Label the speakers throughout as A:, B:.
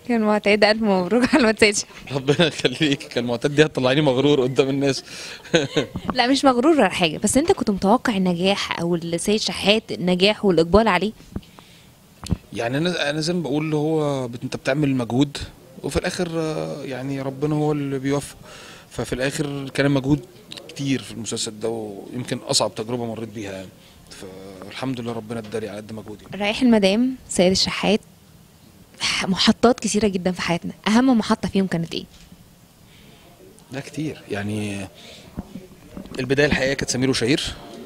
A: كان معتاد الف مبروك على الواد سيد
B: ربنا يخليك كان معتاد دي هتطلعيني مغرور قدام الناس
A: لا مش مغرور ولا حاجه بس انت كنت متوقع النجاح او السيد شحات النجاح والاقبال عليه
B: يعني انا انا زي ما بقول هو بت- انت بتعمل مجهود وفي الاخر آه، يعني ربنا هو اللي بيوفق ففي الاخر كان مجهود كتير في المسلسل ده ويمكن اصعب تجربه مريت بيها يعني فالحمد لله ربنا ادالي على قد مجهودي
A: رايح المدام سيد الشحات محطات كثيره جدا في حياتنا اهم محطه فيهم كانت ايه
B: لا كتير يعني البدايه الحقيقيه كانت سمير وشهير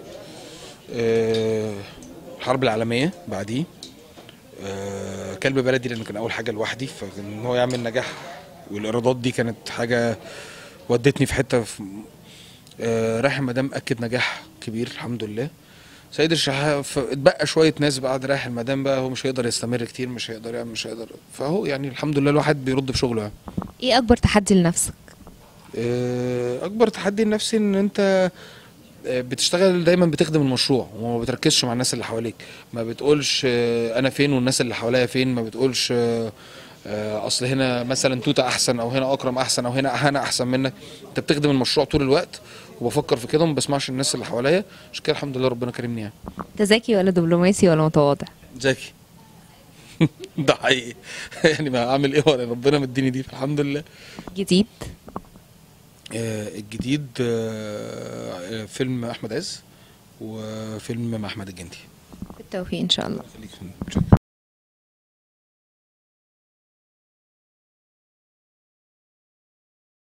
B: آه، الحرب العالميه بعديه آه، كلب بلدي لانه كان اول حاجه لوحدي فان هو يعمل نجاح والايرادات دي كانت حاجه ودتني في حته في آه، رايح المدام اكد نجاح كبير الحمد لله سيد الشحاف اتبقى شويه ناس بعد رايح المدام بقى هو مش هيقدر يستمر كتير مش هيقدر يعمل مش هيقدر فهو يعني الحمد لله الواحد بيرد في شغله يعني
A: ايه اكبر تحدي لنفسك
B: آه، اكبر تحدي لنفسي ان انت آه، بتشتغل دايما بتخدم المشروع وما بتركزش مع الناس اللي حواليك ما بتقولش آه، انا فين والناس اللي حواليا فين ما بتقولش آه، آه، اصل هنا مثلا توته احسن او هنا اكرم احسن او هنا انا احسن منك انت بتخدم المشروع طول الوقت وبفكر في كده وما بسمعش الناس اللي حواليا عشان كده الحمد لله ربنا كرمني يعني
A: انت ذكي ولا دبلوماسي ولا متواضع
B: ذكي ده حقيقي يعني ما اعمل ايه ولا ربنا مديني دي فالحمد لله
A: جديد
B: آه، الجديد آه، آه، فيلم احمد عز وفيلم مع احمد الجندي
A: بالتوفيق ان شاء الله
B: خليك في-